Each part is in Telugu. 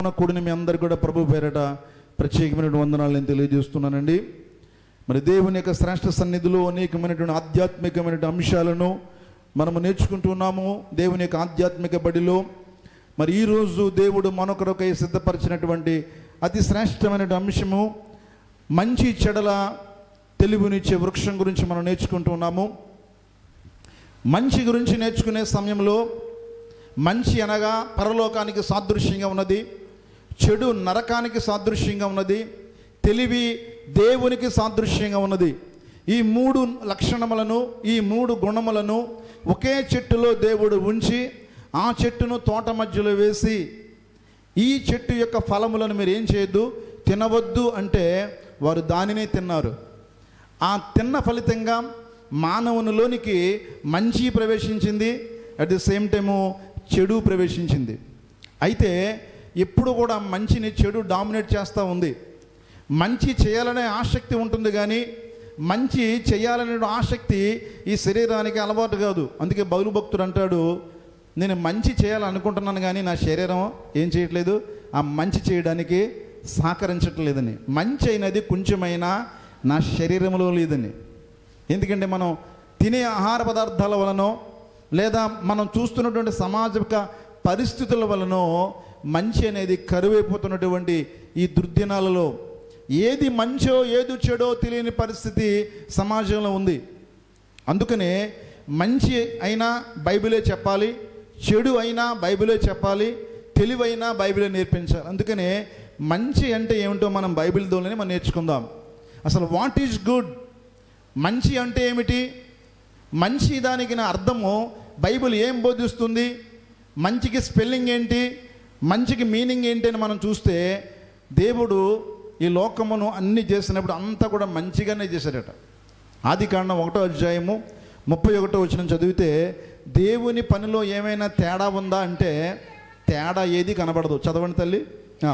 నామమున కూడిన మీ అందరు కూడా ప్రభు పేరట ప్రత్యేకమైన వందనాలు నేను తెలియజేస్తున్నానండి మరి దేవుని యొక్క శ్రేష్ఠ సన్నిధిలో అనేకమైనటువంటి ఆధ్యాత్మికమైనటువంటి అంశాలను మనము నేర్చుకుంటున్నాము దేవుని యొక్క ఆధ్యాత్మిక బడిలో మరి ఈరోజు దేవుడు మనొకరొకై సిద్ధపరిచినటువంటి అతి శ్రేష్టమైన అంశము మంచి చెడల తెలివినిచ్చే వృక్షం గురించి మనం నేర్చుకుంటున్నాము మంచి గురించి నేర్చుకునే సమయంలో మంచి అనగా పరలోకానికి సాదృశ్యంగా ఉన్నది చెడు నరకానికి సాదృశ్యంగా ఉన్నది తెలివి దేవునికి సాదృశ్యంగా ఉన్నది ఈ మూడు లక్షణములను ఈ మూడు గుణములను ఒకే చెట్టులో దేవుడు ఉంచి ఆ చెట్టును తోట మధ్యలో వేసి ఈ చెట్టు యొక్క ఫలములను మీరు ఏం చేయొద్దు తినవద్దు అంటే వారు దానినే తిన్నారు ఆ తిన్న ఫలితంగా మానవునిలోనికి మంచి ప్రవేశించింది అట్ ది సేమ్ టైము చెడు ప్రవేశించింది అయితే ఎప్పుడు కూడా మంచిని చెడు డామినేట్ చేస్తూ ఉంది మంచి చేయాలనే ఆసక్తి ఉంటుంది కానీ మంచి చేయాలనే ఆసక్తి ఈ శరీరానికి అలవాటు కాదు అందుకే బౌలు భక్తుడు అంటాడు నేను మంచి చేయాలనుకుంటున్నాను కానీ నా శరీరం ఏం చేయట్లేదు ఆ మంచి చేయడానికి సహకరించట్లేదని మంచి అయినది కొంచెమైనా నా శరీరంలో లేదని ఎందుకంటే మనం తినే ఆహార పదార్థాల వలనో లేదా మనం చూస్తున్నటువంటి సామాజిక పరిస్థితుల వలనో మంచి అనేది కరువైపోతున్నటువంటి ఈ దుర్దినాలలో ఏది మంచో ఏది చెడో తెలియని పరిస్థితి సమాజంలో ఉంది అందుకనే మంచి అయినా బైబిలే చెప్పాలి చెడు అయినా బైబిలే చెప్పాలి తెలివైనా బైబిలే నేర్పించాలి అందుకనే మంచి అంటే ఏమిటో మనం బైబిల్ దోలని మనం నేర్చుకుందాం అసలు వాట్ ఈజ్ గుడ్ మంచి అంటే ఏమిటి మంచి దానికి నా అర్థము బైబిల్ ఏం బోధిస్తుంది మంచికి స్పెల్లింగ్ ఏంటి మంచికి మీనింగ్ ఏంటి అని మనం చూస్తే దేవుడు ఈ లోకమును అన్ని చేసినప్పుడు అంతా కూడా మంచిగానే చేశాడట ఆది కాండం ఒకటో అధ్యాయము ముప్పై ఒకటో వచ్చిన చదివితే దేవుని పనిలో ఏమైనా తేడా ఉందా అంటే తేడా ఏది కనబడదు చదవండి తల్లి ఆ.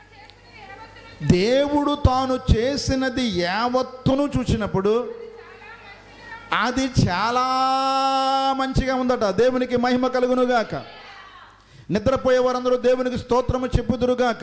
దేవుడు తాను చేసినది యావత్తును చూసినప్పుడు అది చాలా మంచిగా ఉందట దేవునికి మహిమ కలుగునుగాక నిద్రపోయే వారందరూ దేవునికి స్తోత్రము చెప్పుదురుగాక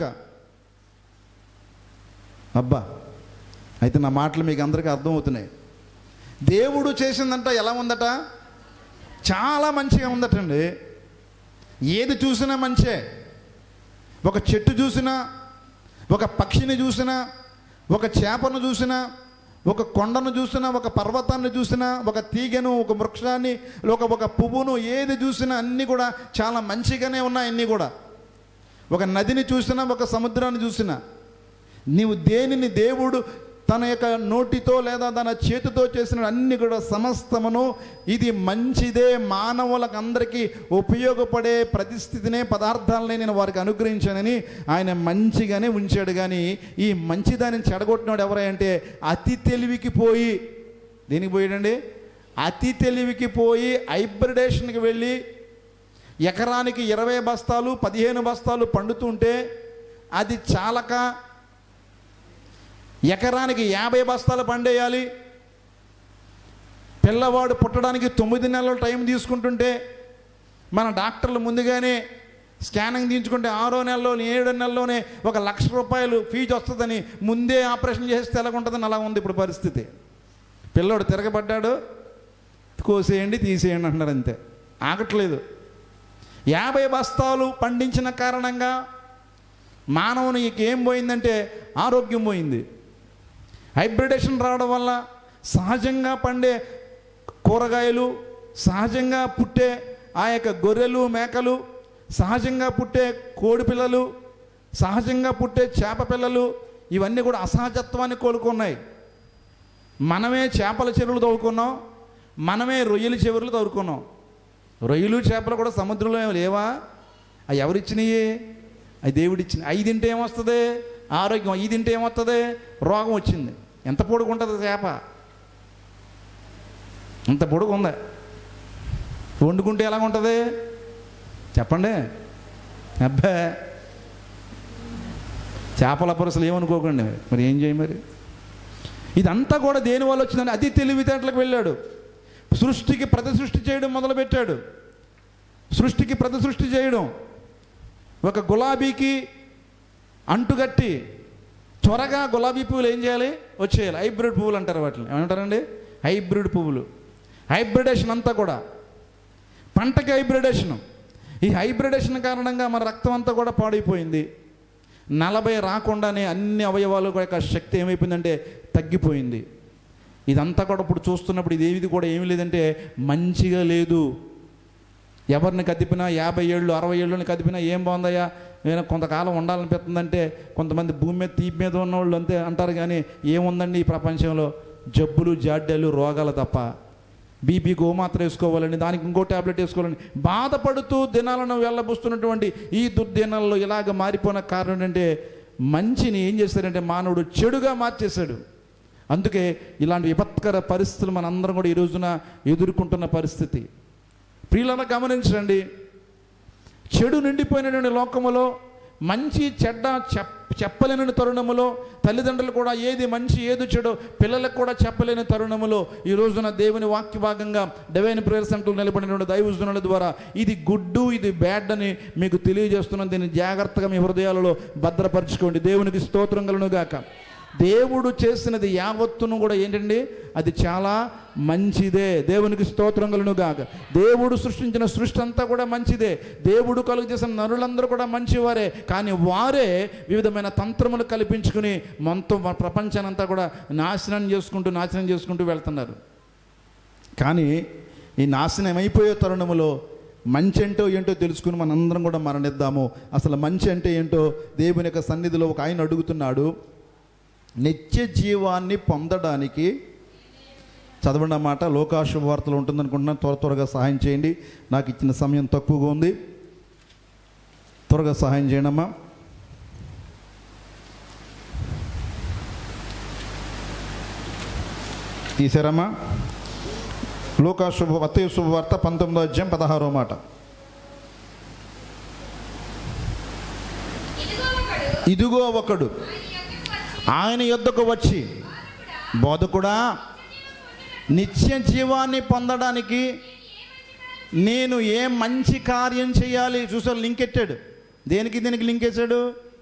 అబ్బా అయితే నా మాటలు మీకు అందరికీ అర్థమవుతున్నాయి దేవుడు చేసిందంట ఎలా ఉందట చాలా మంచిగా ఉందటండి ఏది చూసినా మంచే ఒక చెట్టు చూసినా ఒక పక్షిని చూసినా ఒక చేపను చూసినా ఒక కొండను చూసినా ఒక పర్వతాన్ని చూసినా ఒక తీగను ఒక వృక్షాన్ని ఒక ఒక పువ్వును ఏది చూసినా అన్నీ కూడా చాలా మంచిగానే ఉన్నాయి అన్నీ కూడా ఒక నదిని చూసినా ఒక సముద్రాన్ని చూసినా నీవు దేనిని దేవుడు తన యొక్క నోటితో లేదా తన చేతితో చేసిన అన్ని కూడా సమస్తమును ఇది మంచిదే మానవులకు అందరికీ ఉపయోగపడే పరిస్థితినే పదార్థాలనే నేను వారికి అనుగ్రహించానని ఆయన మంచిగానే ఉంచాడు కానీ ఈ మంచిదాన్ని చెడగొట్టినాడు ఎవరంటే అతి తెలివికి పోయి దేనికి పోయాడండి అతి తెలివికి పోయి హైబ్రిడేషన్కి వెళ్ళి ఎకరానికి ఇరవై బస్తాలు పదిహేను బస్తాలు పండుతుంటే అది చాలక ఎకరానికి యాభై బస్తాలు పండేయాలి పిల్లవాడు పుట్టడానికి తొమ్మిది నెలల టైం తీసుకుంటుంటే మన డాక్టర్లు ముందుగానే స్కానింగ్ తీయించుకుంటే ఆరో నెలలోనే ఏడో నెలలోనే ఒక లక్ష రూపాయలు ఫీజు వస్తుందని ముందే ఆపరేషన్ చేస్తే ఎలాగుంటుందని అలా ఉంది ఇప్పుడు పరిస్థితి పిల్లోడు తిరగబడ్డాడు కోసేయండి తీసేయండి అంటున్నారు అంతే ఆగట్లేదు యాభై బస్తాలు పండించిన కారణంగా మానవునికి ఏం పోయిందంటే ఆరోగ్యం పోయింది హైబ్రిడేషన్ రావడం వల్ల సహజంగా పండే కూరగాయలు సహజంగా పుట్టే ఆ యొక్క గొర్రెలు మేకలు సహజంగా పుట్టే కోడి పిల్లలు సహజంగా పుట్టే చేప పిల్లలు ఇవన్నీ కూడా అసహజత్వాన్ని కోలుకున్నాయి మనమే చేపల చెరువులు తవ్వుకున్నాం మనమే రొయ్యల చెరువులు తవ్వుకున్నాం రొయ్యలు చేపలు కూడా సముద్రంలో ఏమి లేవా అవి ఎవరిచ్చినాయి అవి దేవుడిచ్చింది అవి తింటే ఏమొస్తుంది ఆరోగ్యం అవి తింటే ఏమొస్తుంది రోగం వచ్చింది ఎంత పొడుగు ఉంటుంది చేప అంత పొడుగు ఉంది వండుకుంటే ఎలా ఉంటుంది చెప్పండి అబ్బా చేపల పురసలు ఏమనుకోకండి మరి ఏం చేయి మరి ఇదంతా కూడా దేని వల్ల వచ్చిందని అతి తెలివితేటలకు వెళ్ళాడు సృష్టికి ప్రతి సృష్టి చేయడం మొదలుపెట్టాడు సృష్టికి ప్రతి సృష్టి చేయడం ఒక గులాబీకి అంటుగట్టి త్వరగా గులాబీ పువ్వులు ఏం చేయాలి వచ్చేయాలి హైబ్రిడ్ పువ్వులు అంటారు వాటిని ఏమంటారండి హైబ్రిడ్ పువ్వులు హైబ్రిడేషన్ అంతా కూడా పంటకి హైబ్రిడేషన్ ఈ హైబ్రిడేషన్ కారణంగా మన రక్తం అంతా కూడా పాడైపోయింది నలభై రాకుండానే అన్ని అవయవాలు యొక్క శక్తి ఏమైపోయిందంటే తగ్గిపోయింది ఇదంతా కూడా ఇప్పుడు చూస్తున్నప్పుడు ఇది ఏది కూడా ఏమీ లేదంటే మంచిగా లేదు ఎవరిని కదిపినా యాభై ఏళ్ళు అరవై ఏళ్ళని కదిపినా ఏం బాగుందయ్యా నేను కొంతకాలం ఉండాలనిపిస్తుందంటే కొంతమంది భూమి మీద తీపి మీద ఉన్నవాళ్ళు అంతే అంటారు కానీ ఏముందండి ఈ ప్రపంచంలో జబ్బులు జాడ్యాలు రోగాలు తప్ప బీపీ గోమాత్ర వేసుకోవాలని దానికి ఇంకో ట్యాబ్లెట్ వేసుకోవాలని బాధపడుతూ దినాలను వెళ్ళబుస్తున్నటువంటి ఈ దుర్దినాల్లో ఇలాగ మారిపోయిన కారణం ఏంటంటే మంచిని ఏం చేశాడంటే మానవుడు చెడుగా మార్చేశాడు అందుకే ఇలాంటి విపత్కర పరిస్థితులు మనందరం కూడా ఈ రోజున ఎదుర్కొంటున్న పరిస్థితి ప్రియులను గమనించండి చెడు నిండిపోయినటువంటి లోకములో మంచి చెడ్డ చెప్ చెప్పలేని తరుణములో తల్లిదండ్రులు కూడా ఏది మంచి ఏది చెడు పిల్లలకు కూడా చెప్పలేని తరుణములో ఈ రోజున దేవుని వాక్య భాగంగా డివైన్ ప్రేయర్ సెంటర్ నిలబడినటువంటి దైవజనుల ద్వారా ఇది గుడ్డు ఇది బ్యాడ్ అని మీకు తెలియజేస్తున్నాను దీన్ని జాగ్రత్తగా మీ హృదయాలలో భద్రపరచుకోండి దేవునికి స్తోత్రం కలను గాక దేవుడు చేసినది యావత్తును కూడా ఏంటండి అది చాలా మంచిదే దేవునికి స్తోత్రం కలను గాక దేవుడు సృష్టించిన సృష్టి అంతా కూడా మంచిదే దేవుడు కలుగు చేసిన నరులందరూ కూడా మంచివారే కానీ వారే వివిధమైన తంత్రములు కల్పించుకుని మొత్తం మన ప్రపంచాన్ని అంతా కూడా నాశనం చేసుకుంటూ నాశనం చేసుకుంటూ వెళ్తున్నారు కానీ ఈ నాశనం అయిపోయే తరుణములో మంచి ఏంటో ఏంటో తెలుసుకుని మనందరం కూడా మరణిద్దాము అసలు మంచి అంటే ఏంటో దేవుని యొక్క సన్నిధిలో ఒక ఆయన అడుగుతున్నాడు నిత్య జీవాన్ని పొందడానికి చదవండి అన్నమాట లోకాశుభ వార్తలు ఉంటుందనుకుంటున్నాను త్వర త్వరగా సహాయం చేయండి నాకు ఇచ్చిన సమయం తక్కువగా ఉంది త్వరగా సహాయం చేయండి అమ్మా తీసారమ్మా లోకాశుభ అత్తయ్య శుభవార్త పంతొమ్మిదో అధ్యాయం పదహారో మాట ఇదిగో ఇదిగో ఒకడు ఒకడు ఆయన యొద్దకు ఆయన యొద్దకు వచ్చి వచ్చి బోధకుడా నిత్య జీవాన్ని పొందడానికి నేను ఏ మంచి కార్యం చేయాలి చూసారు లింక్ ఎట్టాడు దేనికి దీనికి లింక్ వేసాడు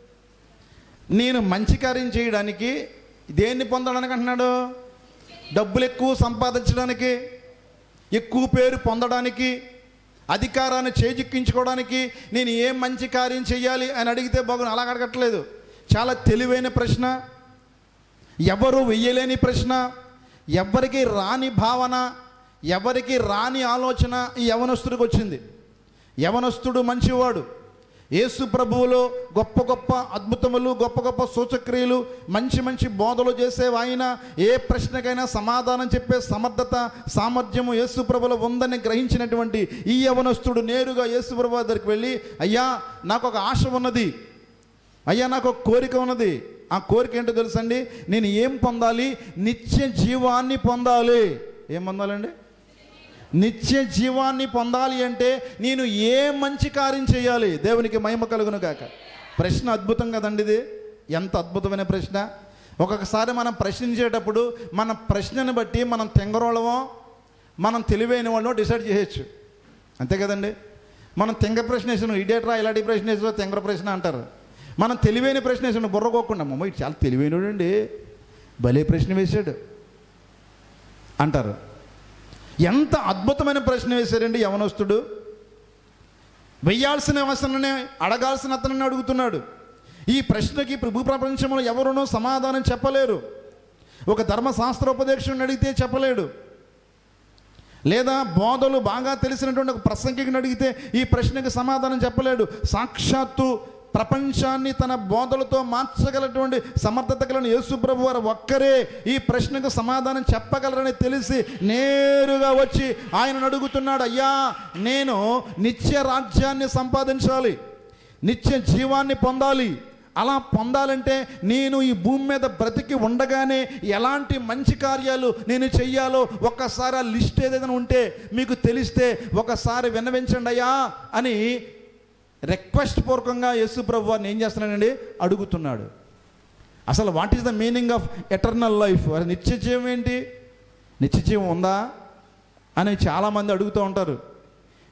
నేను మంచి కార్యం చేయడానికి దేన్ని పొందడానికి అంటున్నాడు డబ్బులు ఎక్కువ సంపాదించడానికి ఎక్కువ పేరు పొందడానికి అధికారాన్ని చేజిక్కించుకోవడానికి నేను ఏం మంచి కార్యం చేయాలి అని అడిగితే బాగుంది అలా అడగట్లేదు చాలా తెలివైన ప్రశ్న ఎవరు వెయ్యలేని ప్రశ్న ఎవరికి రాని భావన ఎవరికి రాని ఆలోచన ఈ యవనస్తుడికి వచ్చింది యవనస్తుడు మంచివాడు యేసు ప్రభువులో గొప్ప గొప్ప అద్భుతములు గొప్ప గొప్ప సూచక్రియలు మంచి మంచి బోధలు చేసే ఆయన ఏ ప్రశ్నకైనా సమాధానం చెప్పే సమర్థత సామర్థ్యము యేసు ప్రభులో ఉందని గ్రహించినటువంటి ఈ యవనస్తుడు నేరుగా యేసు ప్రభు దగ్గరికి వెళ్ళి అయ్యా నాకు ఒక ఆశ ఉన్నది అయ్యా నాకు ఒక కోరిక ఉన్నది ఆ కోరిక ఏంటో తెలుసండి నేను ఏం పొందాలి నిత్య జీవాన్ని పొందాలి ఏం పొందాలండి నిత్య జీవాన్ని పొందాలి అంటే నేను ఏ మంచి కార్యం చేయాలి దేవునికి మహిమ కలుగును గాక ప్రశ్న అద్భుతం కదండి ఇది ఎంత అద్భుతమైన ప్రశ్న ఒక్కొక్కసారి మనం ప్రశ్నించేటప్పుడు మన ప్రశ్నను బట్టి మనం తెంగరోళమో మనం తెలివైన వాళ్ళో డిసైడ్ చేయొచ్చు అంతే కదండి మనం తెంగ ప్రశ్న వేసిన ఇడేట్రా ఇలాంటి ప్రశ్న వేసో తెంగర ప్రశ్న అంటారు మనం తెలివైన ప్రశ్న వేసిన బుర్రకోకుండా అమ్మ ఇటు చాలా తెలివైనడండి భలే ప్రశ్న వేశాడు అంటారు ఎంత అద్భుతమైన ప్రశ్న వేశారండి యవనస్తుడు వెయ్యాల్సిన అవసరనే అడగాల్సిన అతనని అడుగుతున్నాడు ఈ ప్రశ్నకి ప్రభు ప్రపంచంలో ఎవరునూ సమాధానం చెప్పలేరు ఒక ధర్మశాస్త్రోపదేశుని అడిగితే చెప్పలేడు లేదా బోధలు బాగా తెలిసినటువంటి ఒక ప్రసంగికుని అడిగితే ఈ ప్రశ్నకి సమాధానం చెప్పలేడు సాక్షాత్తు ప్రపంచాన్ని తన బోధలతో మార్చగలటువంటి సమర్థత కలిగిన యేసుప్రభు వారు ఒక్కరే ఈ ప్రశ్నకు సమాధానం చెప్పగలరని తెలిసి నేరుగా వచ్చి ఆయనను అడుగుతున్నాడు అయ్యా నేను నిత్య రాజ్యాన్ని సంపాదించాలి నిత్య జీవాన్ని పొందాలి అలా పొందాలంటే నేను ఈ భూమి మీద బ్రతికి ఉండగానే ఎలాంటి మంచి కార్యాలు నేను చెయ్యాలో ఒక్కసారి ఆ లిస్ట్ ఏదైనా ఉంటే మీకు తెలిస్తే ఒకసారి విన్నవించండి అయ్యా అని రిక్వెస్ట్ పూర్వకంగా యేసు ప్రభు వారిని ఏం చేస్తున్నాడండి అడుగుతున్నాడు అసలు what is the meaning of eternal life అది నిత్య జీవం ఏంటి నిత్య జీవం ఉందా అని చాలామంది అడుగుతూ ఉంటారు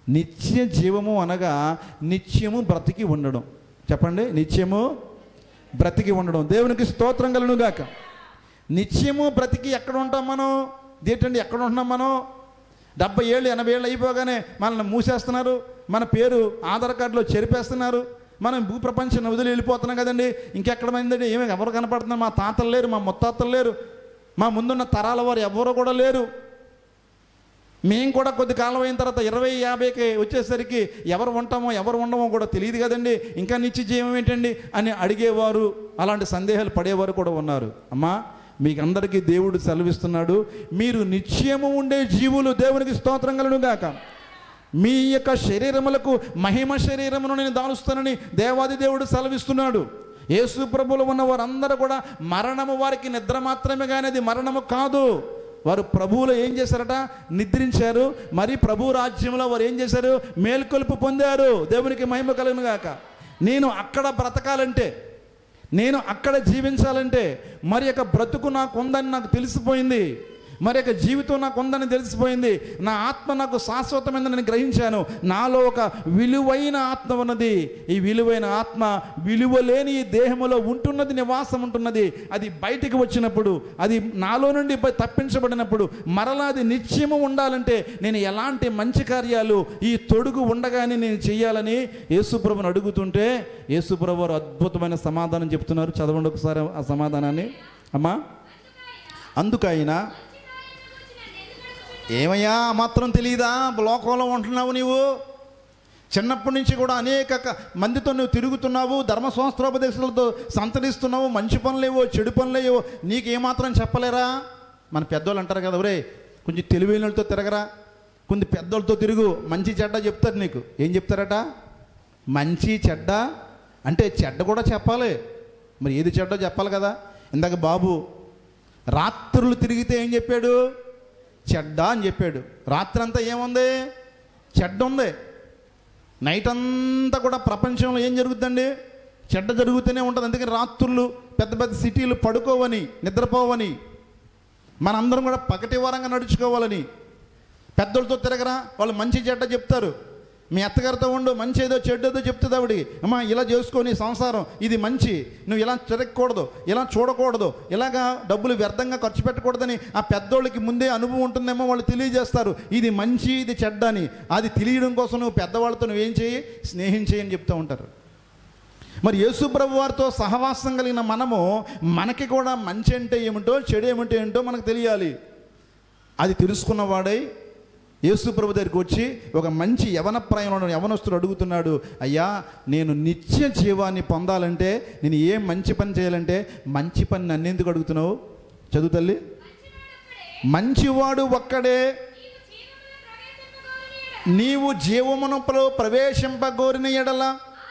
నిత్య జీవము అనగా నిత్యము బ్రతికి ఉండడం చెప్పండి నిత్యము బ్రతికి ఉండడం దేవునికి స్తోత్రం కలను గాక నిత్యము బ్రతికి ఎక్కడ ఉంటాం మనం ఏంటండి ఎక్కడ ఉంటున్నాం మనం డెబ్బై ఏళ్ళు ఎనభై ఏళ్ళు అయిపోగానే మనల్ని మూసేస్తున్నారు మన పేరు ఆధార్ కార్డులో చెరిపేస్తున్నారు మనం భూప్రపంచాన్ని వదిలి వెళ్ళిపోతున్నాం కదండి ఇంకెక్కడ మంది ఏమి ఎవరు కనపడుతున్నారు మా తాతలు లేరు మా ముత్తాతలు లేరు మా ముందున్న తరాల వారు ఎవరు కూడా లేరు మేము కూడా కొద్ది కాలం అయిన తర్వాత ఇరవై యాభైకి వచ్చేసరికి ఎవరు ఉంటామో ఎవరు ఉండమో కూడా తెలియదు కదండి ఇంకా నిత్య జీవం ఏంటండి అని అడిగేవారు అలాంటి సందేహాలు పడేవారు కూడా ఉన్నారు అమ్మా మీకు అందరికీ దేవుడు సెలవిస్తున్నాడు మీరు నిత్యము ఉండే జీవులు దేవునికి స్తోత్రం కలను గాక మీ యొక్క శరీరములకు మహిమ శరీరమును నేను దాలుస్తానని దేవాది దేవుడు సెలవిస్తున్నాడు యేసు ప్రభులు ఉన్న వారందరూ కూడా మరణము వారికి నిద్ర మాత్రమే కానీ అది మరణము కాదు వారు ప్రభువులో ఏం చేశారట నిద్రించారు మరి ప్రభు రాజ్యంలో వారు ఏం చేశారు మేల్కొలుపు పొందారు దేవునికి మహిమ కలుగును గాక నేను అక్కడ బ్రతకాలంటే నేను అక్కడ జీవించాలంటే మరి యొక్క బ్రతుకు నాకు ఉందని నాకు తెలిసిపోయింది మరి యొక్క జీవితం నాకు ఉందని తెలిసిపోయింది నా ఆత్మ నాకు శాశ్వతమైందని నేను గ్రహించాను నాలో ఒక విలువైన ఆత్మ ఉన్నది ఈ విలువైన ఆత్మ విలువ లేని ఈ దేహములో ఉంటున్నది నివాసం ఉంటున్నది అది బయటికి వచ్చినప్పుడు అది నాలో నుండి బ- తప్పించబడినప్పుడు మరలా అది నిత్యము ఉండాలంటే నేను ఎలాంటి మంచి కార్యాలు ఈ తొడుగు ఉండగానే నేను చెయ్యాలని యేసుప్రభుని అడుగుతుంటే యేసుప్రభు వారు అద్భుతమైన సమాధానం చెప్తున్నారు చదవండి ఒకసారి ఆ సమాధానాన్ని అమ్మా అందుకైనా ఏమయ్యా ఆ మాత్రం తెలియదా లోకంలో ఉంటున్నావు నీవు చిన్నప్పటి నుంచి కూడా అనేక క- మందితో నువ్వు తిరుగుతున్నావు ధర్మ సంస్థోపదేశాలతో సంతరిస్తున్నావు మంచి పనులేవో చెడు పనులేవో నీకు ఏమాత్రం చెప్పలేరా మన పెద్దోళ్ళు అంటారు కదా ఒరే కొంచెం తెలివైనతో తిరగరా కొంచెం పెద్దోళ్ళతో తిరుగు మంచి చెడ్డ చెప్తారు నీకు ఏం చెప్తారట మంచి చెడ్డ అంటే చెడ్డ కూడా చెప్పాలి మరి ఏది చెడ్డో చెప్పాలి కదా ఇందాక బాబు రాత్రులు తిరిగితే ఏం చెప్పాడు చెడ్డ అని చెప్పాడు రాత్రంతా ఏముంది చెడ్డ ఉంది నైట్ అంతా కూడా ప్రపంచంలో ఏం జరుగుతుందండి చెడ్డ జరుగుతూనే ఉంటుంది అందుకని రాత్రులు పెద్ద పెద్ద సిటీలు పడుకోవని నిద్రపోవని మనందరం కూడా పగటి వారంగా నడుచుకోవాలని పెద్దోళ్ళతో తిరగరా వాళ్ళు మంచి చెడ్డ చెప్తారు మీ అత్తగారితో ఉండు మంచి ఏదో చెడ్డేదో చెప్తుంది ఆవిడికి అమ్మా ఇలా చేసుకొని సంసారం ఇది మంచి నువ్వు ఇలా తిరగకూడదు ఇలా చూడకూడదు ఇలాగా డబ్బులు వ్యర్థంగా ఖర్చు పెట్టకూడదని ఆ పెద్దోళ్ళకి ముందే అనుభవం ఉంటుందేమో వాళ్ళు తెలియజేస్తారు ఇది మంచి ఇది చెడ్డ అని అది తెలియడం కోసం నువ్వు పెద్దవాళ్ళతో నువ్వేం చేయి స్నేహం చేయని చెప్తూ ఉంటారు మరి యేసుప్రభు వారితో సహవాసం కలిగిన మనము మనకి కూడా మంచి అంటే ఏమిటో చెడు ఏమిటో ఏంటో మనకు తెలియాలి అది తెలుసుకున్నవాడై యేసు ప్రభు దగ్గరికి వచ్చి ఒక మంచి యవన ప్రాయంలో యవనస్తుడు అడుగుతున్నాడు అయ్యా నేను నిత్య జీవాన్ని పొందాలంటే నేను ఏం మంచి పని చేయాలంటే మంచి పని నన్ను ఎందుకు అడుగుతున్నావు చదువు తల్లి మంచివాడు ఒక్కడే నీవు జీవమునప్పుడు ప్రవేశింపగోరిన ఎడల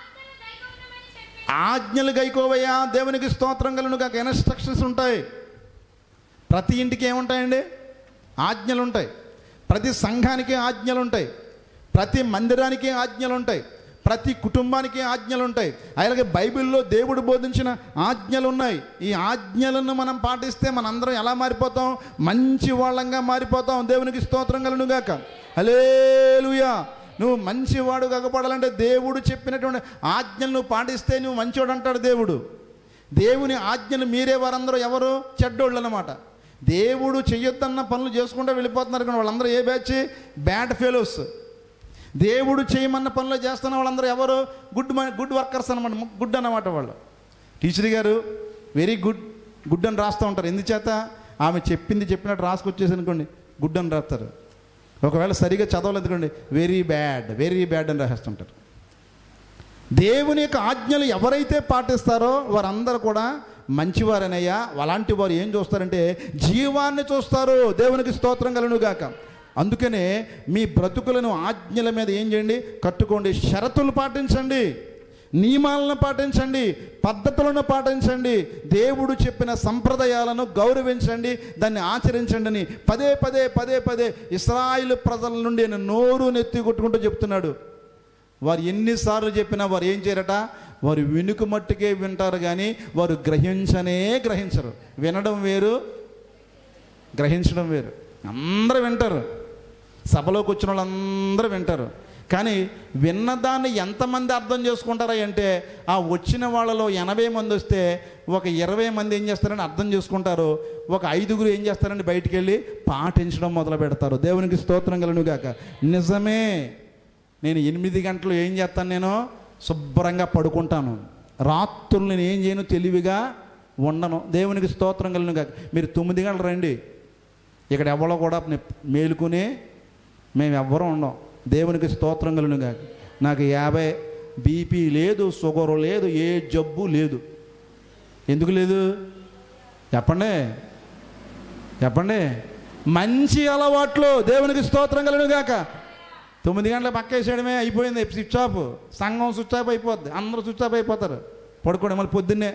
ఆజ్ఞలు గైకోవయ్యా దేవునికి స్తోత్రం కలను కాక ఇన్స్ట్రక్షన్స్ ఉంటాయి ప్రతి ఇంటికి ఏముంటాయండి ఆజ్ఞలు ఉంటాయి ప్రతి సంఘానికి ఆజ్ఞలు ఉంటాయి ప్రతి మందిరానికి ఆజ్ఞలు ఉంటాయి ప్రతి కుటుంబానికి ఆజ్ఞలు ఉంటాయి అలాగే బైబిల్లో దేవుడు బోధించిన ఆజ్ఞలు ఉన్నాయి ఈ ఆజ్ఞలను మనం పాటిస్తే మనందరం ఎలా మారిపోతాం మంచి వాళ్ళంగా మారిపోతాం దేవునికి స్తోత్రం కలను గాక హలేలుయా నువ్వు మంచివాడు కాకపోవాలంటే దేవుడు చెప్పినటువంటి ఆజ్ఞలు నువ్వు పాటిస్తే నువ్వు మంచివాడు అంటాడు దేవుడు దేవుని ఆజ్ఞలు మీరే వారందరూ ఎవరు చెడ్డోళ్ళు అన్నమాట దేవుడు చెయ్యొద్దన్న పనులు చేసుకుంటూ వెళ్ళిపోతున్నారు కానీ వాళ్ళందరూ ఏ బ్యాచ్ బ్యాడ్ ఫెలోస్ దేవుడు చేయమన్న పనులు చేస్తున్న వాళ్ళందరూ ఎవరు గుడ్ గుడ్ వర్కర్స్ అనమాట గుడ్ అన్నమాట వాళ్ళు టీచర్ గారు వెరీ గుడ్ గుడ్ అని రాస్తూ ఉంటారు ఎందుచేత ఆమె చెప్పింది చెప్పినట్టు రాసుకొచ్చేసి అనుకోండి గుడ్ అని రాస్తారు ఒకవేళ సరిగా చదవలేదు అనుకోండి వెరీ బ్యాడ్ వెరీ బ్యాడ్ అని రాసేస్తుంటారు దేవుని యొక్క ఆజ్ఞలు ఎవరైతే పాటిస్తారో వారందరూ కూడా మంచివారనయ్యా అలాంటి వారు ఏం చూస్తారంటే జీవాన్ని చూస్తారు దేవునికి స్తోత్రం కలను గాక అందుకనే మీ బ్రతుకులను ఆజ్ఞల మీద ఏం చేయండి కట్టుకోండి షరతులు పాటించండి నియమాలను పాటించండి పద్ధతులను పాటించండి దేవుడు చెప్పిన సంప్రదాయాలను గౌరవించండి దాన్ని ఆచరించండి అని పదే పదే పదే పదే ఇస్రాయిల్ ప్రజల నుండి ఆయన నోరు నెత్తి కొట్టుకుంటూ చెప్తున్నాడు వారు ఎన్నిసార్లు చెప్పినా వారు ఏం చేయరట వారు వినుకు మట్టుకే వింటారు కానీ వారు గ్రహించనే గ్రహించరు వినడం వేరు గ్రహించడం వేరు అందరూ వింటారు సభలోకి వచ్చిన వాళ్ళందరూ వింటారు కానీ విన్నదాన్ని ఎంతమంది అర్థం చేసుకుంటారా అంటే ఆ వచ్చిన వాళ్ళలో ఎనభై మంది వస్తే ఒక ఇరవై మంది ఏం చేస్తారని అర్థం చేసుకుంటారు ఒక ఐదుగురు ఏం చేస్తారని బయటికి వెళ్ళి పాటించడం మొదలు పెడతారు దేవునికి స్తోత్రం కలను గాక నిజమే నేను ఎనిమిది గంటలు ఏం చేస్తాను నేను శుభ్రంగా పడుకుంటాను రాత్రులు నేను ఏం చేయను తెలివిగా ఉండను దేవునికి స్తోత్రం కలను గాక మీరు తొమ్మిది గంటలు రండి ఇక్కడ ఎవరో కూడా నే- మేలుకుని మేము ఎవ్వరం ఉండం దేవునికి స్తోత్రం కలను గాక నాకు యాభై బీపీ లేదు షుగర్ లేదు ఏ జబ్బు లేదు ఎందుకు లేదు చెప్పండి చెప్పండి మంచి అలవాట్లు దేవునికి స్తోత్రం కలను గాక తొమ్మిది గంటల పక్క వేసేయడమే అయిపోయింది స్విచ్ ఆఫ్ సంఘం స్విచ్ ఆఫ్ అయిపోద్ది అందరూ స్విచ్ ఆఫ్ అయిపోతారు పడుకోవడం మళ్ళీ పొద్దున్నే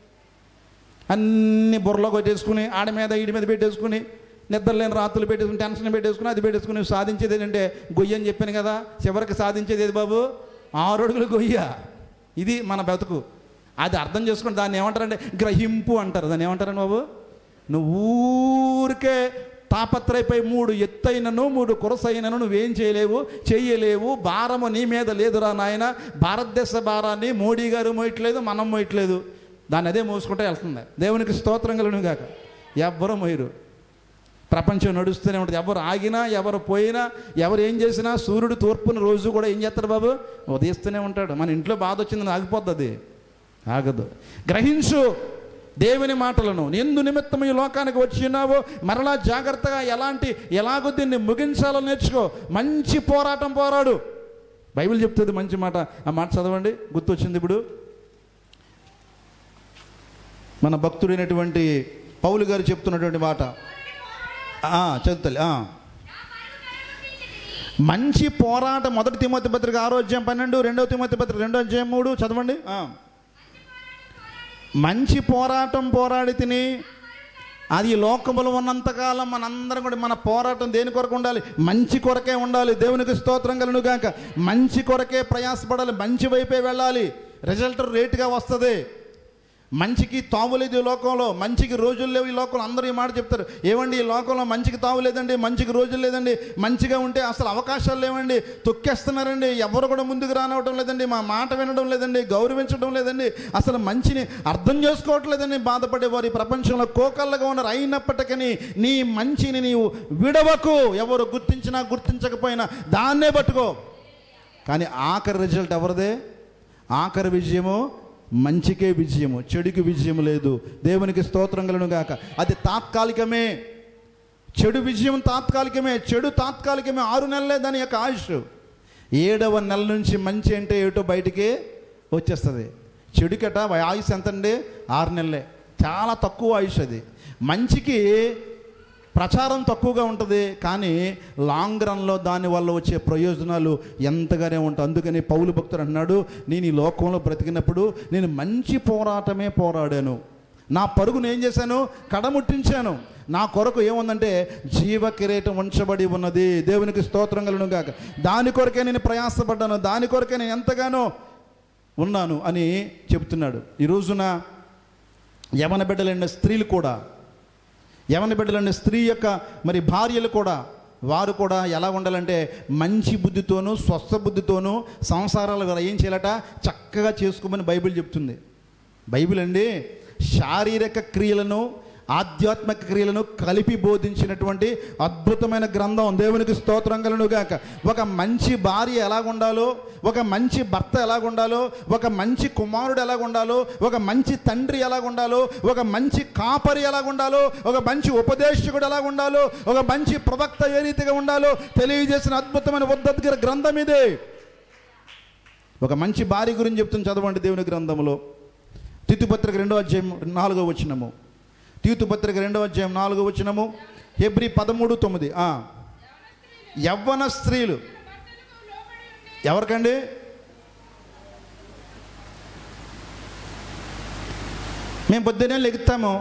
అన్ని బుర్రలో కొట్టేసుకుని ఆడ మీద ఈడి మీద పెట్టేసుకుని నిద్ర లేని రాత్రులు పెట్టేసుకుని టెన్షన్ పెట్టేసుకుని అది పెట్టేసుకుని సాధించేది ఏంటంటే గొయ్య అని చెప్పాను కదా చివరికి సాధించేది ఏది బాబు ఆరు అడుగులు గొయ్య ఇది మన బ్రతుకు అది అర్థం చేసుకుని దాన్ని ఏమంటారంటే గ్రహింపు అంటారు దాన్ని ఏమంటారండి బాబు నువ్వు ఊరికే తాపత్రయపై మూడు ఎత్తైనను మూడు కురసైనను నువ్వేం చేయలేవు చెయ్యలేవు భారము నీ మీద లేదురా నాయన భారతదేశ భారాన్ని మోడీ గారు మోయట్లేదు మనం మోయట్లేదు దాన్ని అదే మోసుకుంటే వెళ్తుంది దేవునికి స్తోత్రం కలను గాక ఎవ్వరు మోయరు ప్రపంచం నడుస్తూనే ఉంటుంది ఎవరు ఆగినా ఎవరు పోయినా ఎవరు ఏం చేసినా సూర్యుడు తూర్పున రోజు కూడా ఏం చేస్తాడు బాబు ఉదయిస్తూనే ఉంటాడు మన ఇంట్లో బాధ వచ్చిందని ఆగిపోద్ది అది ఆగదు గ్రహించు దేవుని మాటలను ఎందు నిమిత్తం ఈ లోకానికి వచ్చి ఉన్నావో మరలా జాగ్రత్తగా ఎలాంటి ఎలాగో దీన్ని ముగించాలో నేర్చుకో మంచి పోరాటం పోరాడు బైబిల్ చెప్తుంది మంచి మాట ఆ మాట చదవండి గుర్తొచ్చింది ఇప్పుడు మన భక్తుడైనటువంటి పౌలు గారు చెప్తున్నటువంటి మాట ఆ, చదువుతలే ఆ. మంచి పోరాటం మొదటి తిమోతి పత్రిక ఆరో అధ్యాయం పన్నెండు రెండవ తిమోతి పత్రిక రెండో అధ్యాయం మూడు చదవండి ఆ. మంచి పోరాటం పోరాడి తిని అది ఈ లోకములో ఉన్నంతకాలం మనందరం కూడా మన పోరాటం దేని కొరకు ఉండాలి మంచి కొరకే ఉండాలి దేవునికి స్తోత్రం కలను గాక మంచి కొరకే ప్రయాసపడాలి మంచి వైపే వెళ్ళాలి రిజల్ట్ రేటుగా వస్తుంది మంచికి తావులేదు ఈ లోకంలో మంచికి రోజులు లేవు ఈ లోకంలో అందరూ ఈ మాట చెప్తారు ఏమండి ఈ లోకంలో మంచికి తావు లేదండి మంచికి రోజులు లేదండి మంచిగా ఉంటే అసలు అవకాశాలు లేవండి తొక్కేస్తున్నారండి ఎవరు కూడా ముందుకు రానవటం లేదండి మా మాట వినడం లేదండి గౌరవించడం లేదండి అసలు మంచిని అర్థం చేసుకోవట్లేదని బాధపడేవారు ఈ ప్రపంచంలో కోకళ్ళగా ఉన్నారు అయినప్పటికీ నీ మంచిని నీవు విడవకు ఎవరు గుర్తించినా గుర్తించకపోయినా దాన్నే పట్టుకో కానీ ఆఖరి రిజల్ట్ ఎవరిదే ఆఖరి విజయము మంచికే విజయము చెడుకి విజయం లేదు దేవునికి స్తోత్రం కలను గాక అది తాత్కాలికమే చెడు విజయం తాత్కాలికమే చెడు తాత్కాలికమే ఆరు నెలలే దాని యొక్క ఆయుష్ ఏడవ నెల నుంచి మంచి అంటే ఏటో బయటికి వచ్చేస్తుంది చెడుకట ఆయుష్ ఎంత అండి ఆరు నెలలే చాలా తక్కువ ఆయుష్ అది మంచికి ప్రచారం తక్కువగా ఉంటుంది కానీ లాంగ్ రన్లో దానివల్ల వచ్చే ప్రయోజనాలు ఎంతగానే ఉంటాయి అందుకని పౌలు భక్తుడు అన్నాడు నేను ఈ లోకంలో బ్రతికినప్పుడు నేను మంచి పోరాటమే పోరాడాను నా పరుగును ఏం చేశాను కడముట్టించాను నా కొరకు ఏముందంటే జీవ కిరీటం ఉంచబడి ఉన్నది దేవునికి స్తోత్రం కలను గాక దాని కొరకే నేను ప్రయాసపడ్డాను దాని కొరకే నేను ఎంతగానో ఉన్నాను అని చెప్తున్నాడు ఈ రోజున యవన బిడ్డలైన స్త్రీలు కూడా యవన బిడ్డలైన స్త్రీ యొక్క మరి భార్యలు కూడా వారు కూడా ఎలా ఉండాలంటే మంచి బుద్ధితోనూ స్వస్థ బుద్ధితోనూ సంసారాలు కూడా ఏం చేయాలట చక్కగా చేసుకోమని బైబిల్ చెప్తుంది బైబిల్ అండి శారీరక క్రియలను ఆధ్యాత్మిక క్రియలను కలిపి బోధించినటువంటి అద్భుతమైన గ్రంథం దేవునికి స్తోత్రం కలను గాక ఒక మంచి భార్య ఎలాగుండాలో ఒక మంచి భర్త ఎలాగుండాలో ఒక మంచి కుమారుడు ఎలాగుండాలో ఒక మంచి తండ్రి ఎలాగుండాలో ఒక మంచి కాపరి ఎలాగుండాలో ఒక మంచి ఉపదేశకుడు ఎలాగుండాలో ఒక మంచి ప్రవక్త ఏ రీతిగా ఉండాలో తెలియజేసిన అద్భుతమైన ఉద్దద్గిర గ్రంథం ఇదే ఒక మంచి భార్య గురించి చెప్తుంది చదవండి దేవుని గ్రంథంలో తితుపత్రిక రెండో అధ్యాయం నాలుగో వచ్చినము తీతుపత్రిక రెండో అధ్యాయం నాలుగో వచ్చినము హెబ్రి పదమూడు తొమ్మిది ఆ. యవ్వన స్త్రీలు ఎవరికండి మేము పొద్దున్నే లెగుతాము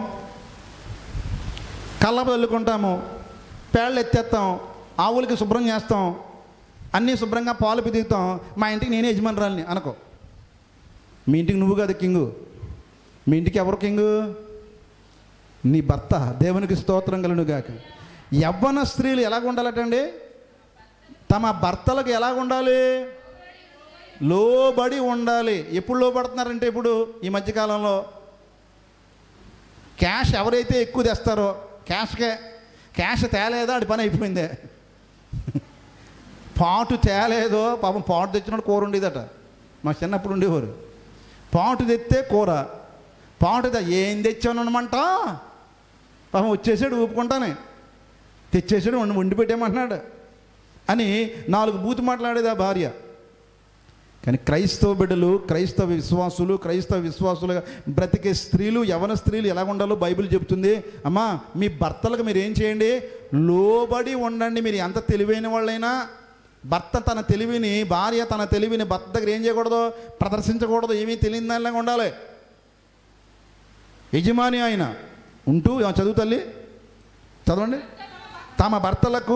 కళ్ళ చల్లుకుంటాము పేళ్ళు ఎత్తేస్తాం ఆవులకి శుభ్రం చేస్తాం అన్నీ శుభ్రంగా పాలు పిదుగుతాం మా ఇంటికి నేనే యజమానురాలిని అనుకో మీ ఇంటికి నువ్వు కాదు కింగు మీ ఇంటికి ఎవరు కింగు నీ భర్త దేవునికి స్తోత్రం కలను గాక యవ్వన స్త్రీలు ఎలాగ ఉండాలటండి తమ భర్తలకు ఎలాగ ఉండాలి లోబడి ఉండాలి ఎప్పుడు లోబడుతున్నారంటే ఇప్పుడు ఈ మధ్యకాలంలో క్యాష్ ఎవరైతే ఎక్కువ తెస్తారో క్యాష్కే క్యాష్ తేలేదా ఆడి పని అయిపోయిందే పాటు తేలేదో పాపం పాటు తెచ్చినప్పుడు కూర ఉండేదట మా చిన్నప్పుడు ఉండేవారు పాటు తెస్తే కూర పాటు తే- ఏం తెచ్చాను అనమాట పాపం వచ్చేసాడు ఊపుకుంటానే తెచ్చేసాడు వండి వండి పెట్టేయమంటున్నాడు అని నాలుగు బూతు మాట్లాడేది ఆ భార్య కానీ క్రైస్తవ బిడ్డలు క్రైస్తవ విశ్వాసులు క్రైస్తవ విశ్వాసులుగా బ్రతికే స్త్రీలు యవన స్త్రీలు ఎలా ఉండాలో బైబిల్ చెబుతుంది అమ్మా మీ భర్తలకు మీరు ఏం చేయండి లోబడి ఉండండి మీరు ఎంత తెలివైన వాళ్ళైనా భర్త తన తెలివిని భార్య తన తెలివిని భర్త దగ్గర ఏం చేయకూడదు ప్రదర్శించకూడదు ఏమీ తెలియని దానిలాగా ఉండాలి యజమాని ఆయన ఉంటూ ఏమో చదువు తల్లి చదవండి తమ భర్తలకు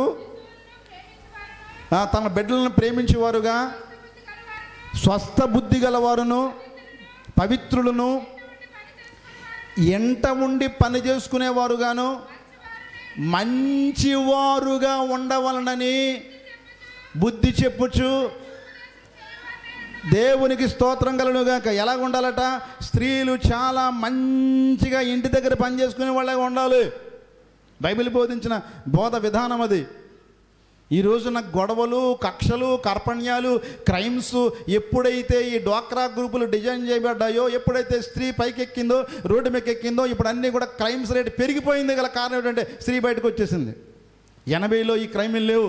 ఆ, తమ బిడ్డలను ప్రేమించేవారుగా స్వస్థ బుద్ధి గలవారును పవిత్రులను ఎంట ఉండి పని చేసుకునేవారుగాను మంచివారుగా ఉండవలనని బుద్ధి చెప్పుచు దేవునికి స్తోత్రం కలనుగాక ఎలాగ ఉండాలట స్త్రీలు చాలా మంచిగా ఇంటి దగ్గర పని చేసుకునే వాళ్ళగా ఉండాలి బైబిల్ బోధించిన బోధ విధానం అది ఈ రోజున గొడవలు కక్షలు కార్పణ్యాలు క్రైమ్స్ ఎప్పుడైతే ఈ డ్వాక్రా గ్రూపులు డిజైన్ చేయబడ్డాయో ఎప్పుడైతే స్త్రీ పైకెక్కిందో రోడ్డు మీద ఎక్కిందో ఇప్పుడు అన్నీ కూడా క్రైమ్స్ రేట్ పెరిగిపోయింది గల కారణం ఏంటంటే స్త్రీ బయటకు వచ్చేసింది ఎనభైలో ఈ క్రైములు లేవు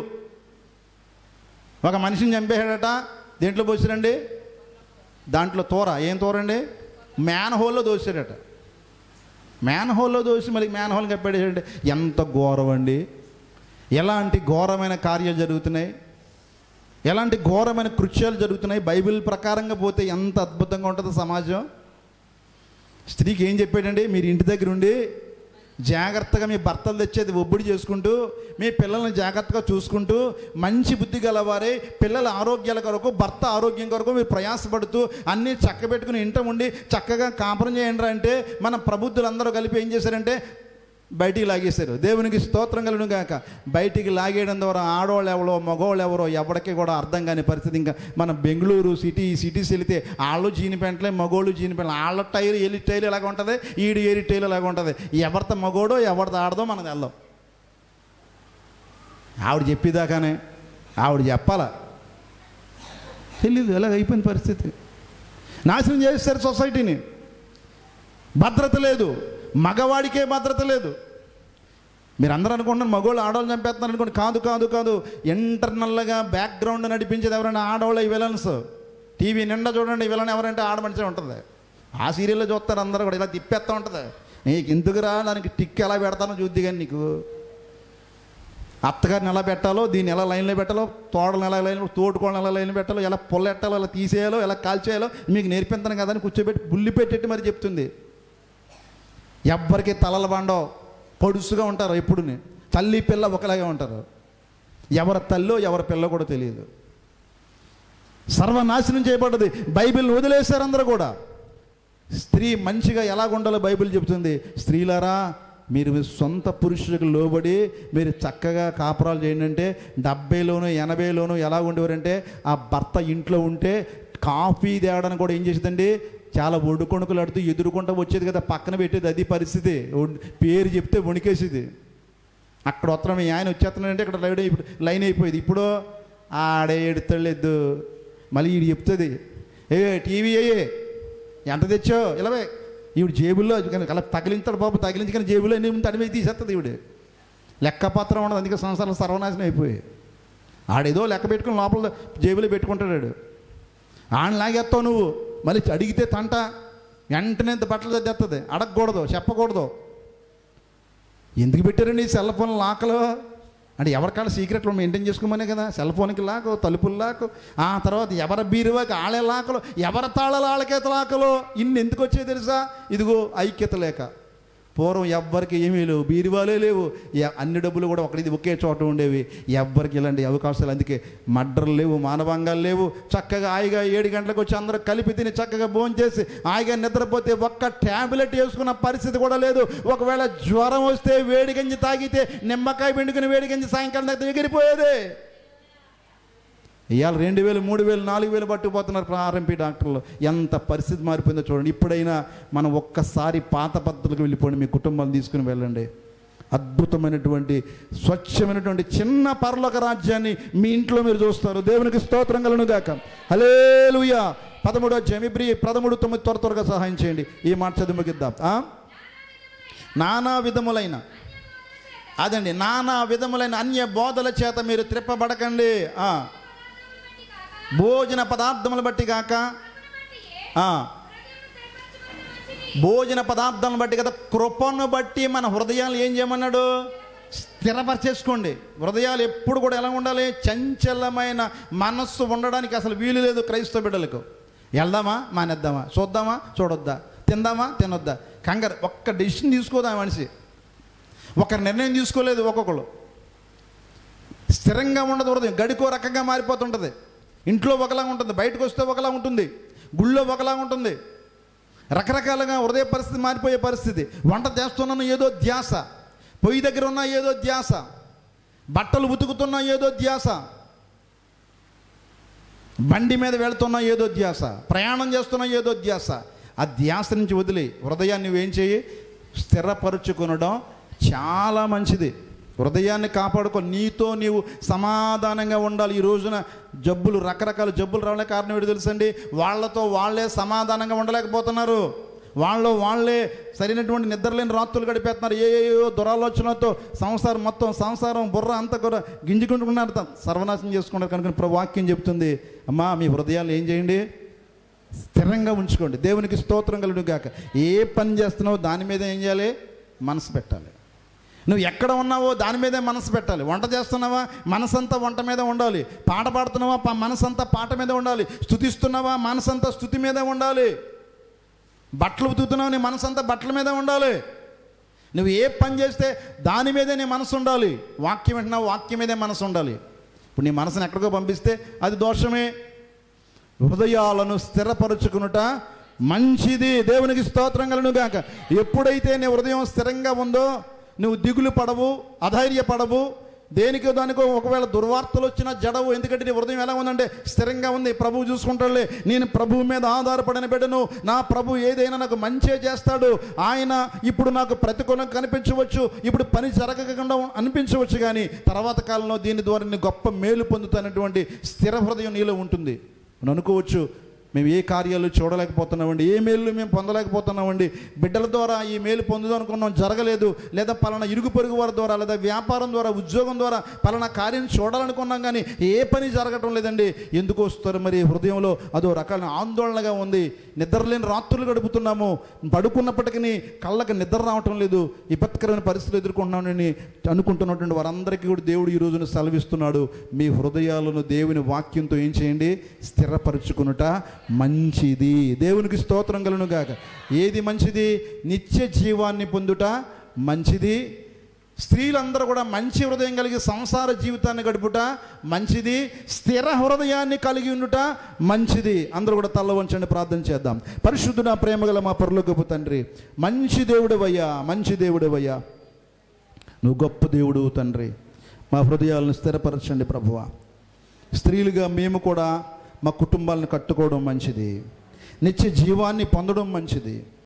ఒక మనిషిని చంపేశాడట దేంట్లో పోసారండి దాంట్లో తోర ఏం తోరండి మ్యాన్ హోల్లో దోసాడట మ్యాన్ హోల్లో దోసి మళ్ళీ మ్యాన్ హోల్ కప్పాడేసాడంటే ఎంత ఘోరం అండి ఎలాంటి ఘోరమైన కార్యాలు జరుగుతున్నాయి ఎలాంటి ఘోరమైన కృత్యాలు జరుగుతున్నాయి బైబిల్ ప్రకారంగా పోతే ఎంత అద్భుతంగా ఉంటుంది సమాజం స్త్రీకి ఏం చెప్పాడండి మీరు ఇంటి దగ్గర ఉండి జాగ్రత్తగా మీ భర్తలు తెచ్చేది ఒబ్బడి చేసుకుంటూ మీ పిల్లల్ని జాగ్రత్తగా చూసుకుంటూ మంచి బుద్ధి గలవారే పిల్లల ఆరోగ్యాల కొరకు భర్త ఆరోగ్యం కొరకు మీరు ప్రయాసపడుతూ అన్నీ చక్కబెట్టుకుని ఇంట ఉండి చక్కగా కాపురం చేయండి అంటే మన ప్రబుద్ధులందరూ కలిపి ఏం చేశారంటే బయటికి లాగేశారు దేవునికి స్తోత్రం కలను గాక బయటికి లాగేయడం ద్వారా ఆడవాళ్ళు ఎవరో మగవాళ్ళు ఎవరో ఎవరికి కూడా అర్థం కాని పరిస్థితి ఇంకా మన బెంగళూరు సిటీ ఈ సిటీస్ వెళితే వాళ్ళు జీని పెంటలే మగోళ్ళు జీని పెంటలే వాళ్ళ టైర్ ఎలి టైర్ ఎలాగ ఉంటుంది ఈడు ఏరి టైర్ ఎలాగ ఉంటుంది ఎవరితో మగోడో ఎవరితో ఆడదో మనకు వెళ్దాం ఆవిడ చెప్పేదాకానే ఆవిడ చెప్పాలా తెలీదు ఎలాగ అయిపోయిన పరిస్థితి నాశనం చేస్తారు సొసైటీని భద్రత లేదు మగవాడికే భద్రత లేదు మీరు అందరూ అనుకుంటున్నారు మగవాళ్ళు ఆడవాళ్ళు చంపేస్తున్నారు అనుకోండి కాదు కాదు కాదు ఇంటర్నల్గా బ్యాక్గ్రౌండ్ నడిపించేది ఎవరైనా ఆడవాళ్ళు ఈ విలన్స్ టీవీ నిండా చూడండి ఈ విలన్ ఎవరంటే ఆడమనిషే ఉంటుంది ఆ సీరియల్లో చూస్తారు అందరూ కూడా ఇలా తిప్పేస్తూ ఉంటుంది నీకు ఎందుకురా దానికి టిక్ ఎలా పెడతానో చూద్ది కానీ నీకు అత్తగారిని ఎలా పెట్టాలో దీన్ని ఎలా లైన్లో పెట్టాలో తోడలను ఎలా లైన్ తోడుకోళ్ళని ఎలా లైన్ పెట్టాలో ఎలా పొల్లెట్టాలో ఎలా తీసేయాలో ఎలా కాల్చేయాలో మీకు నేర్పిస్తాను కదా అని కూర్చోబెట్టి బుల్లి పెట్టేట్టు మరి చెప్తుంది ఎవ్వరికి తలలు బండో పొడుసుగా ఉంటారు ఎప్పుడుని తల్లి పిల్ల ఒకలాగే ఉంటారు ఎవరి తల్లో ఎవరి పిల్ల కూడా తెలియదు సర్వనాశనం చేయబడ్డది బైబిల్ వదిలేశారు అందరూ కూడా స్త్రీ మంచిగా ఎలాగుండాలో బైబిల్ చెబుతుంది స్త్రీలారా మీరు మీ సొంత పురుషులకు లోబడి మీరు చక్కగా కాపురాలు చేయండి అంటే డెబ్బైలోను ఎనభైలోను ఎలా ఉండేవారంటే ఆ భర్త ఇంట్లో ఉంటే కాఫీ తేవడానికి కూడా ఏం చేసేదండి చాలా ఒడుకొణుకులాడుతూ ఎదురుకుంటూ వచ్చేది కదా పక్కన పెట్టేది అది పరిస్థితి ఒడ్- పేరు చెప్తే వణికేసేది అక్కడ ఉత్తరం ఈ ఆయన వచ్చేస్తున్నాడంటే ఇక్కడ లైన్ అయిపో లైన్ అయిపోయేది ఇప్పుడు ఆడే ఎడతలేదు మళ్ళీ ఈడు చెప్తుంది ఏ టీవీ అయ్యే ఎంత తెచ్చో ఇలావే ఈవిడ జేబుల్లో అలా తగిలించాడు బాబు తగిలించి కానీ జేబులో ఎన్ని ఉంటే అడిగి తీసేస్తుంది ఈవిడ లెక్కపత్రం ఉండదు అందుకే సంవత్సరాలు సర్వనాశనం అయిపోయి ఆడేదో లెక్క పెట్టుకుని లోపల జేబులో పెట్టుకుంటాడు ఆడు. ఆయన లాగేస్తావు నువ్వు మళ్ళీ అడిగితే తంట వెంటనే ఇంత బట్టలు తెస్తుంది అడగకూడదు చెప్పకూడదు ఎందుకు పెట్టారండి ఈ సెల్ ఫోన్ లాకలు అంటే ఎవరికాళ్ళ సీక్రెట్లు మెయింటైన్ చేసుకోమనే కదా సెల్ ఫోన్కి లాకు తలుపులు లాకు ఆ తర్వాత ఎవరి బీరువాకి ఆళ్ళే లాకలు ఎవరి తాళాలు ఆళ్ళకే లాకలు ఇన్ని ఎందుకు వచ్చాయి తెలుసా ఇదిగో ఐక్యత లేక పూర్వం ఎవ్వరికి ఏమీ లేవు బీరువాలే లేవు ఎ- అన్ని డబ్బులు కూడా ఒకటి ఒకే చోట ఉండేవి ఎవ్వరికి ఇలాంటి అవకాశాలు అందుకే మడ్రలు లేవు మానభంగాలు లేవు చక్కగా హాయిగా ఏడు గంటలకు వచ్చి అందరూ కలిపి తిని చక్కగా భోజనం చేసి హాయిగా నిద్రపోతే ఒక్క ట్యాబ్లెట్ వేసుకున్న పరిస్థితి కూడా లేదు ఒకవేళ జ్వరం వస్తే వేడి గంజి తాగితే నిమ్మకాయ పిండుకుని వేడి గంజి సాయంకాలం దగ్గర ఎగిరిపోయేది ఇవాళ రెండు వేలు మూడు వేలు నాలుగు వేలు పట్టుకుపోతున్నారు ఆర్ఎంపీ డాక్టర్లు ఎంత పరిస్థితి మారిపోయిందో చూడండి ఇప్పుడైనా మనం ఒక్కసారి పాత పద్ధతులకు వెళ్ళిపోండి మీ కుటుంబాన్ని తీసుకుని వెళ్ళండి అద్భుతమైనటువంటి స్వచ్ఛమైనటువంటి చిన్న పరలోక రాజ్యాన్ని మీ ఇంట్లో మీరు చూస్తారు దేవునికి స్తోత్రం కలను గాక హలేలుయా పదమూడో అధ్యాయం ఇబ్రి పదమూడు తొమ్మిది త్వర త్వరగా సహాయం చేయండి ఈ మాట చదివి ముగిద్దాం ఆ? నానా విధములైన అదండి నానా విధములైన అన్య బోధల చేత మీరు త్రిప్పబడకండి ఆ. భోజన పదార్థములు బట్టి కాక ఆ. భోజన పదార్థాలను బట్టి కదా కృపను బట్టి మన హృదయాలు ఏం చేయమన్నాడు స్థిరపరిచేసుకోండి హృదయాలు ఎప్పుడు కూడా ఎలా ఉండాలి చంచలమైన మనస్సు ఉండడానికి అసలు వీలు లేదు క్రైస్తవ బిడ్డలకు వెళ్దామా మానేద్దామా చూద్దామా చూడొద్దా తిందామా తినొద్దా కంగారు ఒక్క డెసిషన్ తీసుకోదా మనిషి ఒక నిర్ణయం తీసుకోలేదు ఒక్కొక్కరు స్థిరంగా ఉండదు హృదయం గడికో రకంగా మారిపోతుంటుంది ఇంట్లో ఒకలా ఉంటుంది బయటకు వస్తే ఒకలా ఉంటుంది గుళ్ళో ఒకలా ఉంటుంది రకరకాలుగా హృదయ పరిస్థితి మారిపోయే పరిస్థితి వంట చేస్తున్నాను ఏదో ధ్యాస పొయ్యి దగ్గర ఉన్న ఏదో ధ్యాస బట్టలు ఉతుకుతున్నా ఏదో ధ్యాస బండి మీద వెళ్తున్నా ఏదో ధ్యాస ప్రయాణం చేస్తున్నా ఏదో ధ్యాస ఆ ధ్యాస నుంచి వదిలి హృదయాన్ని నువ్వేం చేయి స్థిరపరుచుకొనడం చాలా మంచిది హృదయాన్ని కాపాడుకో నీతో నీవు సమాధానంగా ఉండాలి ఈ రోజున జబ్బులు రకరకాల జబ్బులు రావడానికి కారణం ఏంటి తెలుసండి వాళ్ళతో వాళ్ళే సమాధానంగా ఉండలేకపోతున్నారు వాళ్ళు వాళ్ళే సరైనటువంటి నిద్రలేని రాత్రులు గడిపేస్తున్నారు ఏ ఏయో దురాలోచనలతో సంసారం మొత్తం సంసారం బుర్ర అంతా కూడా గింజుకుంటున్నారు సర్వనాశనం చేసుకుంటారు కనుక ప్రభు వాక్యం చెప్తుంది అమ్మా మీ హృదయాలు ఏం చేయండి స్థిరంగా ఉంచుకోండి దేవునికి స్తోత్రం కలుడు గాక ఏ పని చేస్తున్నావో దాని మీద ఏం చేయాలి మనసు పెట్టాలి నువ్వు ఎక్కడ ఉన్నావో దాని మీదే మనసు పెట్టాలి వంట చేస్తున్నావా మనసంతా వంట మీద ఉండాలి పాట పాడుతున్నావా పా- మనసంతా పాట మీద ఉండాలి స్థుతిస్తున్నావా మనసంతా స్థుతి మీద ఉండాలి బట్టలు ఉతుకుతున్నావు నీ మనసంతా బట్టల మీద ఉండాలి నువ్వు ఏ పని చేస్తే దాని మీదే నీ మనసు ఉండాలి వాక్యం వింటున్నావు వాక్యం మీదే మనసు ఉండాలి ఇప్పుడు నీ మనసుని ఎక్కడికో పంపిస్తే అది దోషమే హృదయాలను స్థిరపరుచుకునుట మంచిది దేవునికి స్తోత్రం కలను గాక ఎప్పుడైతే నీ హృదయం స్థిరంగా ఉందో నువ్వు దిగులు పడవు అధైర్యపడవు దేనికో దానికో ఒకవేళ దుర్వార్తలు వచ్చినా జడవు ఎందుకంటే నీ హృదయం ఎలా ఉందంటే స్థిరంగా ఉంది ప్రభువు చూసుకుంటాడులే నేను ప్రభువు మీద ఆధారపడిన బిడ్డను నా ప్రభు ఏదైనా నాకు మంచే చేస్తాడు ఆయన ఇప్పుడు నాకు ప్రతికూలం కనిపించవచ్చు ఇప్పుడు పని జరగకుండా అనిపించవచ్చు కానీ తర్వాత కాలంలో దీని ద్వారా నేను గొప్ప మేలు పొందుతానటువంటి స్థిర హృదయం నీలో ఉంటుంది అని అనుకోవచ్చు మేము ఏ కార్యాలు చూడలేకపోతున్నామండి ఏ మేలు మేము పొందలేకపోతున్నామండి బిడ్డల ద్వారా ఈ మేలు పొందుదాం అనుకున్నాం జరగలేదు లేదా పలానా ఇరుగు పొరుగు వారి ద్వారా లేదా వ్యాపారం ద్వారా ఉద్యోగం ద్వారా పలానా కార్యం చూడాలనుకున్నాం కానీ ఏ పని జరగటం లేదండి ఎందుకు వస్తారు మరి హృదయంలో అదో రకాల ఆందోళనగా ఉంది నిద్రలేని రాత్రులు గడుపుతున్నాము పడుకున్నప్పటికీ కళ్ళకి నిద్ర రావటం లేదు విపత్కరమైన పరిస్థితులు ఎదుర్కొంటున్నామని అనుకుంటున్నటువంటి వారందరికీ కూడా దేవుడు ఈ రోజున సెలవిస్తున్నాడు మీ హృదయాలను దేవుని వాక్యంతో ఏం చేయండి స్థిరపరచుకునుట మంచిది దేవునికి స్తోత్రం కలను గాక ఏది మంచిది నిత్య జీవాన్ని పొందుట మంచిది స్త్రీలందరూ కూడా మంచి హృదయం కలిగి సంసార జీవితాన్ని గడుపుట మంచిది స్థిర హృదయాన్ని కలిగి ఉండుట మంచిది అందరూ కూడా తల్ల వంచండి ప్రార్థన చేద్దాం పరిశుద్ధున ప్రేమగల మా పరలోకపు తండ్రి మంచి దేవుడవయ్యా మంచి దేవుడవయ్యా నువ్వు గొప్ప దేవుడు తండ్రి మా హృదయాలను స్థిరపరచండి ప్రభువ స్త్రీలుగా మేము కూడా మా కుటుంబాలను కట్టుకోవడం మంచిది నిత్య జీవాన్ని పొందడం మంచిది